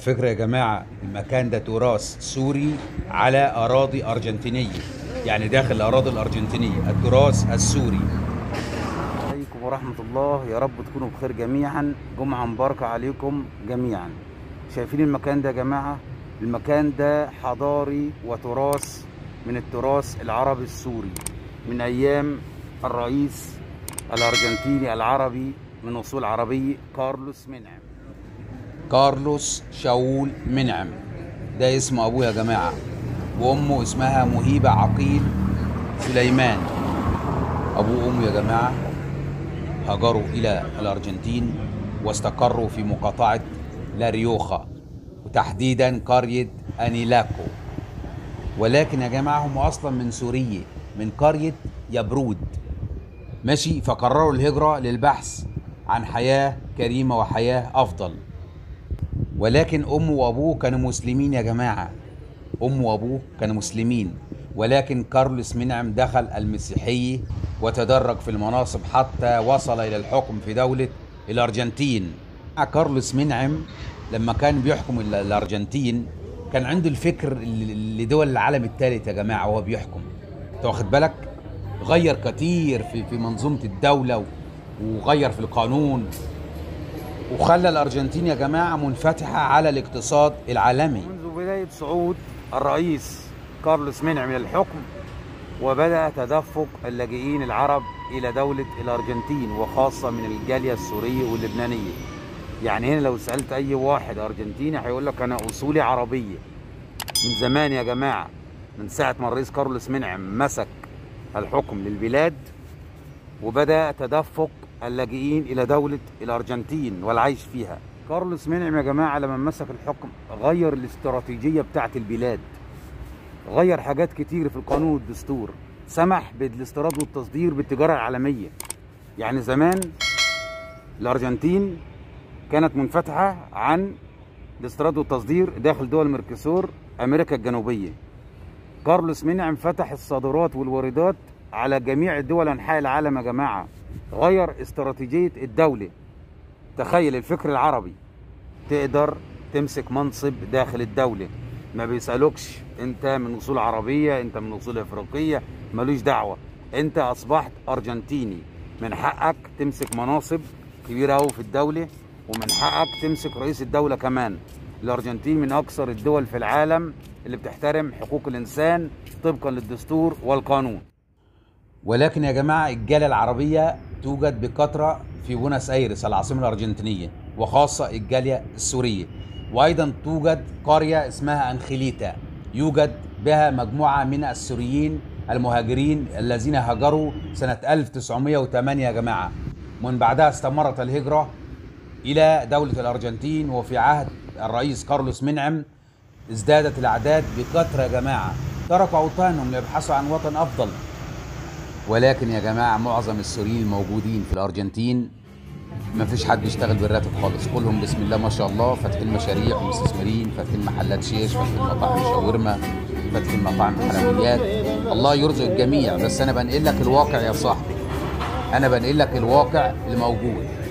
فكرة يا جماعة المكان ده تراث سوري على أراضي أرجنتينية يعني داخل الأراضي الأرجنتينية التراث السوري عليكم ورحمة الله يا رب تكونوا بخير جميعا جمعة مباركة عليكم جميعا شايفين المكان ده يا جماعة المكان ده حضاري وتراث من التراث العربي السوري من أيام الرئيس الأرجنتيني العربي من أصول عربية كارلوس منعم كارلوس شاول منعم ده اسم أبوه يا جماعة وأمه اسمها مهيبة عقيل سليمان أبوه وأمه يا جماعة هاجروا إلى الأرجنتين واستقروا في مقاطعة لاريوخا وتحديدا قرية أنيلاكو ولكن يا جماعة هم أصلا من سوريا من قرية يبرود ماشي فقرروا الهجرة للبحث عن حياة كريمة وحياة أفضل ولكن أمه وأبوه كانوا مسلمين يا جماعة أمه وأبوه كانوا مسلمين ولكن كارلوس منعم دخل المسيحية وتدرج في المناصب حتى وصل إلى الحكم في دولة الأرجنتين كارلوس منعم لما كان بيحكم ال- الأرجنتين كان عنده الفكر ل- لدول العالم الثالث يا جماعة وهو بيحكم أنت واخد بالك غير كتير في في منظومة الدولة و- وغير في القانون وخلى الأرجنتين يا جماعة منفتحة على الاقتصاد العالمي منذ بداية صعود الرئيس كارلوس منعم إلى الحكم وبدأ تدفق اللاجئين العرب إلى دولة الأرجنتين وخاصة من الجالية السورية واللبنانية يعني هنا لو سألت أي واحد أرجنتيني هيقول لك أنا أصولي عربية من زمان يا جماعة من ساعة ما الرئيس كارلوس منعم مسك الحكم للبلاد وبدأ تدفق اللاجئين إلى دولة الأرجنتين والعيش فيها كارلوس منعم يا جماعة لما مسك الحكم غير الاستراتيجية بتاعة البلاد غير حاجات كتير في القانون والدستور سمح بالاستيراد والتصدير بالتجارة العالمية يعني زمان الأرجنتين كانت منفتحة عن الاستيراد والتصدير داخل دول ميركسور أمريكا الجنوبية كارلوس منعم فتح الصادرات والواردات على جميع دول أنحاء العالم يا جماعة غير استراتيجية الدولة تخيل الفكر العربي تقدر تمسك منصب داخل الدولة ما بيسألوكش انت من اصول عربية انت من اصول افريقية ملوش دعوة انت اصبحت ارجنتيني من حقك تمسك مناصب كبيرة أوي في الدولة ومن حقك تمسك رئيس الدولة كمان الارجنتين من اكثر الدول في العالم اللي بتحترم حقوق الانسان طبقا للدستور والقانون ولكن يا جماعة الجالية العربية توجد بكثرة في بوناس ايرس العاصمة الأرجنتينية وخاصة الجالية السورية وأيضا توجد قرية اسمها أنخيليتا يوجد بها مجموعة من السوريين المهاجرين الذين هاجروا سنة 1908 يا جماعة ومن بعدها استمرت الهجرة إلى دولة الأرجنتين وفي عهد الرئيس كارلوس منعم ازدادت الأعداد بكثرة يا جماعة تركوا أوطانهم ليبحثوا عن وطن أفضل ولكن يا جماعة معظم السوريين الموجودين في الأرجنتين ما فيش حد بيشتغل بالراتب خالص كلهم بسم الله ما شاء الله فاتحين مشاريع ومستثمرين فاتحين محلات شيش فاتحين مطاعم شاورما فاتحين مطاعم حلويات الله يرزق الجميع بس أنا بنقل لك الواقع يا صاحبي أنا بنقل لك الواقع الموجود